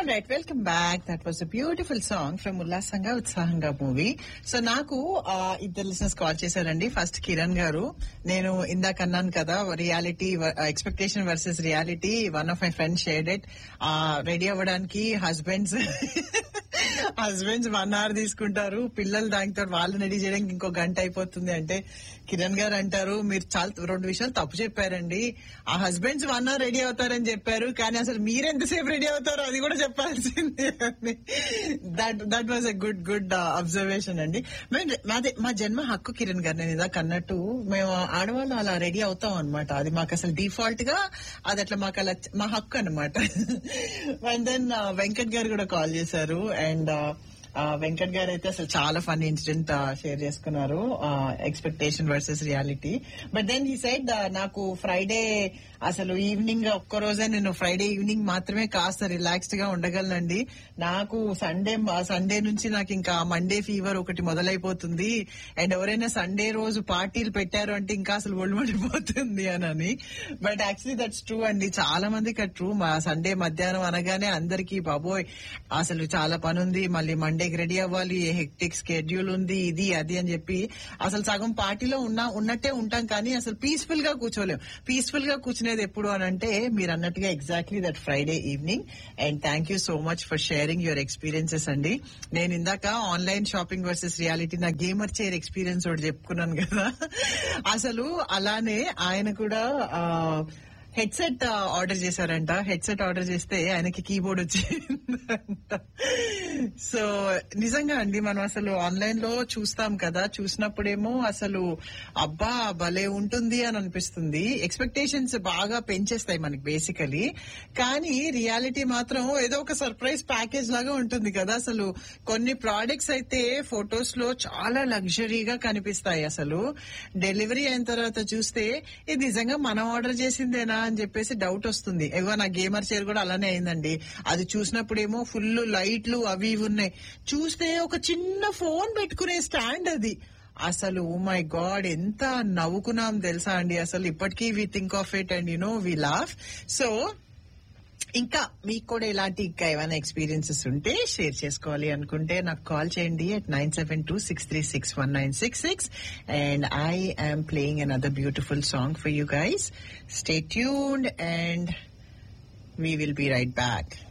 all right welcome back that was a beautiful song from Ullasamga Utsahamga movie so నాకు ఆ, ఇద్దరు listeners call చేశారండి first Kiran గారు నేను ఇందాక అన్నాను కదా reality expectation versus reality one of my friends shared it ready అవ్వడానికి హస్బెండ్స్ హస్బెండ్స్ వన్ అవర్ తీసుకుంటారు పిల్లలు దానితో వాళ్ళని రెడీ చేయడానికి ఇంకో గంట అయిపోతుంది అంటే కిరణ్ గారు అంటారు మీరు చాలా రెండు విషయాలు తప్పు చెప్పారండి ఆ హస్బెండ్స్ వన్ అవర్ రెడీ అవుతారని చెప్పారు కానీ అసలు మీరు ఎంతసేపు రెడీ అవుతారో అది కూడా చెప్పాల్సిందే that that was a good good observation అండి మేము మాది మా జన్మ హక్కు కిరణ్ గారు నేను ఇదాక అన్నట్టు మేము ఆడవాళ్ళు అలా రెడీ అవుతాం అనమాట అది మాకు అసలు డిఫాల్ట్ గా అది అట్లా మాకు అలా మా హక్కు అనమాట అండ్ దెన్ వెంకట్ గారు కూడా కాల్ చేశారు అండ్ వెంకట్ గారు అయితే అసలు చాలా ఫన్ ఇన్సిడెంట్ షేర్ చేసుకున్నారు expectation versus reality but then he side నాకు ఫ్రైడే అసలు ఈవినింగ్ ఒక్క రోజే నేను ఫ్రైడే ఈవినింగ్ మాత్రమే కాస్త రిలాక్స్డ్ గా ఉండగలనండి నాకు సండే సండే నుంచి నాకు ఇంకా మండే ఫీవర్ ఒకటి మొదలైపోతుంది అండ్ ఎవరైనా సండే రోజు పార్టీలు పెట్టారు అంటే ఇంకా అసలు ఒళ్ళు మండిపోతుంది అని బట్ యాక్చువల్లీ దట్స్ ట్రూ అండి చాలా మందికి అది ట్రూ మా సండే మధ్యాహ్నం అనగానే అందరికి బాబోయ్ అసలు చాలా పని ఉంది మళ్ళీ మండేకి రెడీ అవ్వాలి హెక్టిక్ స్కెడ్యూల్ ఉంది ఇది అది అని చెప్పి అసలు సగం పార్టీలో ఉన్నా ఉన్నట్టే ఉంటాం కానీ అసలు పీస్ఫుల్ గా కూర్చోలేం పీస్ఫుల్ గా కూర్చునేది ఎప్పుడు అని అంటే మీరు అన్నట్టుగా exactly that Friday evening and thank you so much for sharing your experiences అండి నేను ఇందాక ఆన్లైన్ షాపింగ్ వర్సెస్ రియాలిటీ నా గేమర్ చైర్ ఎక్స్పీరియన్స్ ఒకటి చెప్పుకున్నాను కదా అసలు అలానే ఆయన కూడా హెడ్సెట్ ఆర్డర్ చేశారంట హెడ్సెట్ ఆర్డర్ చేస్తే ఆయనకి కీబోర్డ్ వచ్చిందంట సో నిజంగా అండి మనం అసలు ఆన్లైన్ లో చూస్తాం కదా చూసినప్పుడేమో అసలు అబ్బా భలే ఉంటుంది అని అనిపిస్తుంది ఎక్స్పెక్టేషన్స్ బాగా పెంచేస్తాయి మనకి బేసికలీ కానీ రియాలిటీ మాత్రం ఏదో ఒక సర్ప్రైజ్ ప్యాకేజ్ లాగా ఉంటుంది కదా అసలు కొన్ని ప్రోడక్ట్స్ అయితే ఫొటోస్ లో చాలా లగ్జరీగా కనిపిస్తాయి అసలు డెలివరీ అయిన తర్వాత చూస్తే ఇది నిజంగా మనం ఆర్డర్ చేసిందేనా అని చెప్పేసి డౌట్ వస్తుంది ఏవో నా గేమర్ చైర్ కూడా అలానే అయిందండి అది చూసినప్పుడేమో ఫుల్ లైట్లు అవి ఇవి ఉన్నాయి చూస్తే ఒక చిన్న ఫోన్ పెట్టుకునే స్టాండ్ అది అసలు మై గాడ్ ఎంత నవ్వుకున్నాం తెలుసా అండి అసలు ఇప్పటికీ we think of it and you know we laugh so ఇంకా మీకు కూడా ఇలాంటి ఇంకా ఏమైనా ఎక్స్పీరియన్సెస్ ఉంటే షేర్ చేసుకోవాలి అనుకుంటే నాకు కాల్ చేయండి at nine seven two six three six one nine six six and I am playing another beautiful song for you guys stay tuned and we will be right back